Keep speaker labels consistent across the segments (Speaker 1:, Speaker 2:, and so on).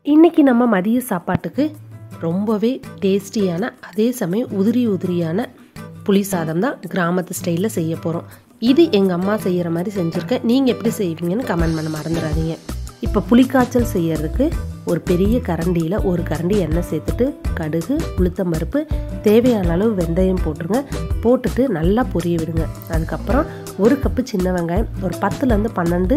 Speaker 1: இன்றைக்கி நம்ம மதிய சாப்பாட்டுக்கு ரொம்பவே டேஸ்டியான அதே சமயம் உதிரி உதிரியான புளி சாதம் தான் கிராமத்து ஸ்டைலில் செய்ய போகிறோம் இது எங்கள் அம்மா செய்கிற மாதிரி செஞ்சுருக்கேன் நீங்கள் எப்படி செய்வீங்கன்னு கமெண்ட் பண்ண மறந்துடாதீங்க இப்போ புளிக்காய்ச்சல் செய்யறதுக்கு ஒரு பெரிய கரண்டியில் ஒரு கரண்டி எண்ணெய் சேர்த்துட்டு கடுகு உளுத்தம்பருப்பு தேவையான அளவு வெந்தயம் போட்டுருங்க போட்டுட்டு நல்லா பொரிய விடுங்க அதுக்கப்புறம் ஒரு கப்பு சின்ன வெங்காயம் ஒரு பத்துலேருந்து பன்னெண்டு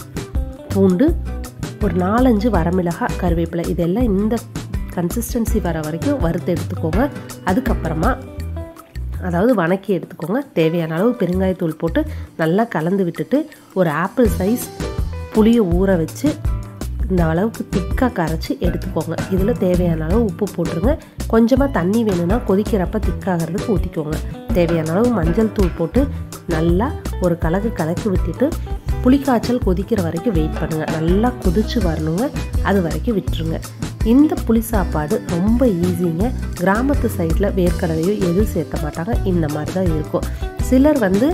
Speaker 1: பூண்டு ஒரு நாலஞ்சு வரமிளகாய் கருவேப்பிலை இதெல்லாம் இந்த கன்சிஸ்டன்சி வர வரைக்கும் வறுத்து எடுத்துக்கோங்க அதுக்கப்புறமா அதாவது வணக்கி எடுத்துக்கோங்க தேவையான அளவு பெருங்காயத்தூள் போட்டு நல்லா கலந்து விட்டுட்டு ஒரு ஆப்பிள் சைஸ் புளியை ஊற வச்சு இந்த அளவுக்கு திக்காக கரைச்சி எடுத்துக்கோங்க இதில் தேவையான அளவு உப்பு போட்டுருங்க கொஞ்சமாக தண்ணி வேணும்னா கொதிக்கிறப்ப திக்காகிறதுக்கு ஊற்றிக்கோங்க தேவையான அளவு மஞ்சள் தூள் போட்டு நல்லா ஒரு கலக்கு கலக்கி விட்டுட்டு புளிக்காய்ச்சல் கொதிக்கிற வரைக்கும் வெயிட் பண்ணுங்கள் நல்லா கொதிச்சு வரணுங்க அது வரைக்கும் விட்டுருங்க இந்த புளி சாப்பாடு ரொம்ப ஈஸிங்க கிராமத்து சைடில் வேர்க்கடலையோ எதுவும் சேர்த்த மாட்டாங்க இந்த மாதிரி தான் இருக்கும் சிலர் வந்து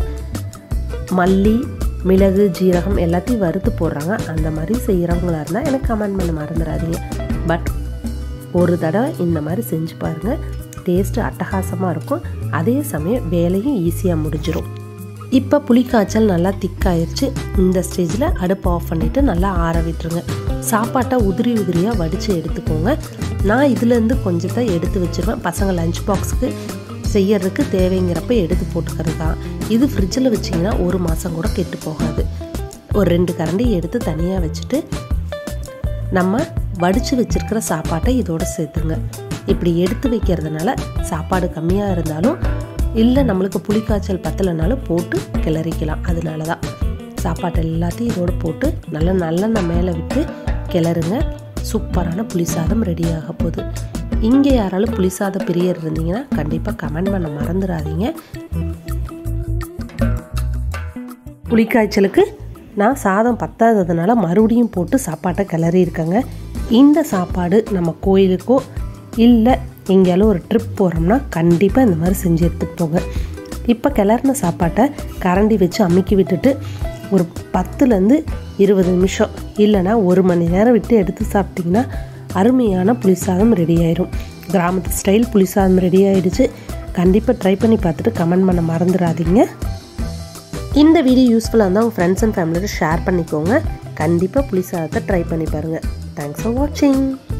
Speaker 1: மல்லி மிளகு ஜீரகம் எல்லாத்தையும் வறுத்து போடுறாங்க அந்த மாதிரி செய்கிறவங்களா இருந்தால் எனக்கு கமெண்ட் பண்ண மறந்துடாதீங்க பட் ஒரு தடவை இந்த மாதிரி செஞ்சு பாருங்கள் டேஸ்ட்டு அட்டகாசமாக இருக்கும் அதே சமயம் வேலையும் ஈஸியாக முடிஞ்சிடும் இப்போ புளிக்காய்ச்சல் நல்லா திக்காயிருச்சு இந்த ஸ்டேஜில் அடுப்பு ஆஃப் பண்ணிவிட்டு நல்லா ஆற விட்டுருங்க சாப்பாட்டை உதிரி உதிரியாக வடித்து எடுத்துக்கோங்க நான் இதுலேருந்து கொஞ்சத்தை எடுத்து வச்சுருவேன் பசங்க லஞ்ச் பாக்ஸுக்கு செய்யறதுக்கு தேவைங்கிறப்ப எடுத்து போட்டுக்கிறது தான் இது ஃப்ரிட்ஜில் வச்சிங்கன்னா ஒரு மாதம் கூட கெட்டு போகாது ஒரு ரெண்டு கரண்டி எடுத்து தனியாக வச்சுட்டு நம்ம வடித்து வச்சுருக்கிற சாப்பாட்டை இதோடு சேர்த்துங்க இப்படி எடுத்து வைக்கிறதுனால சாப்பாடு கம்மியாக இருந்தாலும் இல்லை நம்மளுக்கு புளிக்காய்ச்சல் பத்தலைனாலும் போட்டு கிளறிக்கலாம் அதனால தான் சாப்பாட்டை எல்லாத்தையும் இதோடு போட்டு நல்லா நல்லெண்ணெய் மேலே விட்டு கிளறுங்க சூப்பரான புளி சாதம் ரெடி ஆக போகுது இங்கே யாராலும் புளி சாதம் பிரியர் இருந்தீங்கன்னா கண்டிப்பாக கமெண்ட் பண்ண மறந்துடாதீங்க புளிக்காய்ச்சலுக்கு நான் சாதம் பத்தாததுனால மறுபடியும் போட்டு சாப்பாட்டை கிளறி இருக்கேங்க இந்த சாப்பாடு நம்ம கோயிலுக்கோ இல்லை எங்கேயாலும் ஒரு ட்ரிப் போகிறோம்னா கண்டிப்பாக இந்த மாதிரி செஞ்சு எடுத்துகிட்டு போங்க இப்போ கிளறின சாப்பாட்டை கரண்டி வச்சு அமுக்கி விட்டுட்டு ஒரு பத்துலேருந்து இருபது நிமிஷம் இல்லைனா ஒரு மணி நேரம் விட்டு எடுத்து சாப்பிட்டிங்கன்னா அருமையான புளிசாதம் ரெடி ஆயிரும் கிராமத்து ஸ்டைல் புளிசாதம் ரெடி ஆயிடுச்சு கண்டிப்பாக ட்ரை பண்ணி பார்த்துட்டு கமெண்ட் பண்ண மறந்துடாதீங்க இந்த வீடியோ யூஸ்ஃபுல்லாக இருந்தால் உங்கள் ஃப்ரெண்ட்ஸ் அண்ட் ஃபேமிலியோட ஷேர் பண்ணிக்கோங்க கண்டிப்பாக புளிசாதத்தை ட்ரை பண்ணி பாருங்கள் தேங்க்ஸ் ஃபார் வாட்சிங்